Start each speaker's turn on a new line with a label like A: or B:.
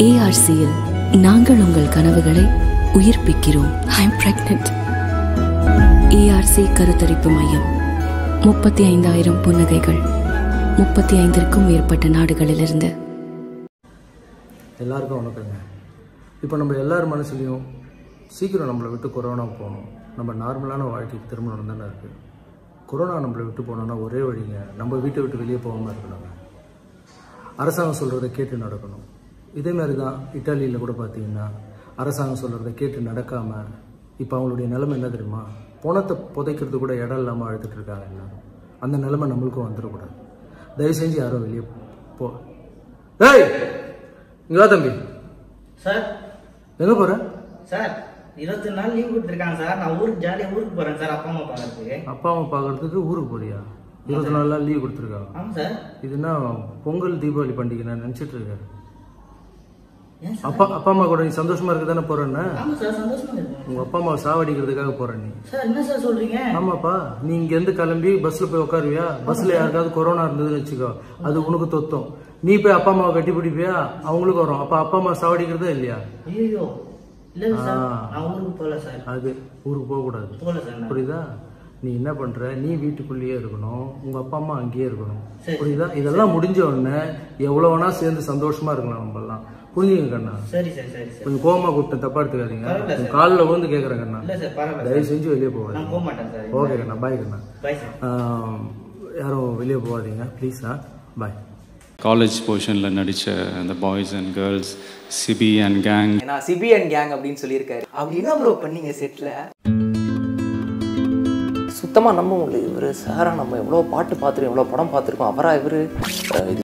A: ஏஆர்சியில் நாங்கள் உங்கள் கனவுகளை உயிர்ப்பிக்கிறோம் ஐம் பிரெக்னென்ட் ஏஆர்சி கருத்தரிப்பு மையம் முப்பத்தி ஐந்தாயிரம் புன்னகைகள் முப்பத்தி ஐந்திற்கும் மேற்பட்ட நாடுகளிலிருந்து
B: எல்லாருக்கும் வணக்கங்க இப்போ நம்ம எல்லார் மனசுலையும் சீக்கிரம் நம்மளை விட்டு கொரோனா போகணும் நம்ம நார்மலான வாழ்க்கைக்கு திரும்பணும் தானே இருக்குது கொரோனா நம்மளை விட்டு போனோம்னா ஒரே வழிங்க நம்ம வீட்டை விட்டு வெளியே போகாமல் இருக்கணுங்க அரசாங்கம் சொல்கிறத கேட்டு நடக்கணும் இதே மாதிரி தான் இட்டாலியில் கூட பார்த்தீங்கன்னா அரசாங்கம் சொல்கிறத கேட்டு நடக்காமல் இப்போ அவங்களுடைய நிலைமை என்ன தெரியுமா பணத்தை புதைக்கிறது கூட இடம் இல்லாமல் அழுதுட்டு இருக்காங்க எல்லாரும் அந்த நிலைமை நம்மளுக்கும் வந்துடக்கூடாது தயவு செஞ்சு யாரும் வெளியே போ ஏய் இங்க வா தம்பி
C: சார்
B: எங்கே போகிற
C: சார் இருபத்தி நாள் லீவ் கொடுத்துருக்காங்க சார் நான் ஊருக்கு ஜாலியாக ஊருக்கு போகிறேன் சார் அப்பா அம்மா பார்க்கறதுக்கு
B: அப்பா அம்மா பார்க்கறதுக்கு ஊருக்கு போறியா இருபத்தி நாலு நாள் லீவ் கொடுத்துருக்காங்க
C: ஆமாம் சார்
B: இதுனா பொங்கல் தீபாவளி பண்டிகை நான் நினச்சிட்டு இருக்கேன்
C: ஏன் சார்
B: அப்பா அப்பா அம்மா கூட நீ சந்தோஷமா இருக்க தானே போறேன்னு
C: ஆமாம் சார் சந்தோஷமா இருக்கும்
B: உங்க அப்பா அம்மாவை சாவடிக்கிறதுக்காக போற நீ
C: சார் என்ன சார் சொல்கிறீங்க
B: ஆமாப்பா நீ இங்க இருந்து கிளம்பி பஸ்ல போய் உட்காருவியா பஸ்ல யாருக்காவது கொரோனா இருந்ததுன்னு வச்சுக்கோ அது உனக்கு தொத்தம் நீ போய் அப்பா அம்மாவை கட்டி பிடிப்பியா அவங்களுக்கு வரும் அப்ப அப்பா அம்மா சாவடிக்கிறதா இல்லையா
C: ஐயோ இல்லை சார்
B: ஆ.
C: நான் ஊருக்கு போகல சார்
B: அது ஊருக்கு போக கூடாது
C: போகல சார் நான்
B: புரியுதா நீ என்ன பண்ற நீ வீட்டுக்குள்ளேயே இருக்கணும் உங்க அப்பா அம்மா அங்கேயே இருக்கணும்
C: சரி.
B: புரியுதா இதெல்லாம் முடிஞ்ச உடனே எவ்வளவு வேணா சேர்ந்து சந்தோஷமா இருக்கலாம் நம்ம எல்லாம் புரிஞ்சுங்க கண்ணா
C: சரி சார் சரி சார்
B: கொஞ்சம் கோவமா கூப்பிட்டேன் தப்பா எடுத்துக்காதீங்க
C: பரவாயில்ல
B: உங்க காலில் விழுந்து கேட்குறேன் கண்ணா
C: இல்லை சார் பரவாயில்ல
B: தயவு செஞ்சு வெளியே
C: நான்
B: போகாதீங்க
C: போக மாட்டேன் சார்
B: ஓகே கண்ணா பாய் கண்ணா
C: பாய் சார்
B: ஆம், யாரும் வெளியே போகாதீங்க ப்ளீஸ் ஆ பாய்
D: காலேஜ் போர்ஷனில் நடித்த அந்த boys and girls Sibi and gang
E: ஏன்னா சிபி அண்ட் கேங் அப்படின்னு சொல்லியிருக்காரு அப்படி என்ன ப்ரோ பண்ணீங்க செட்டில் சுத்தமாக நம்ப முடியல இவர் சாரா நம்ம எவ்வளோ பாட்டு பார்த்துருக்கோம் எவ்வளோ படம் பார்த்துருக்கோம் அவரா இவர் இது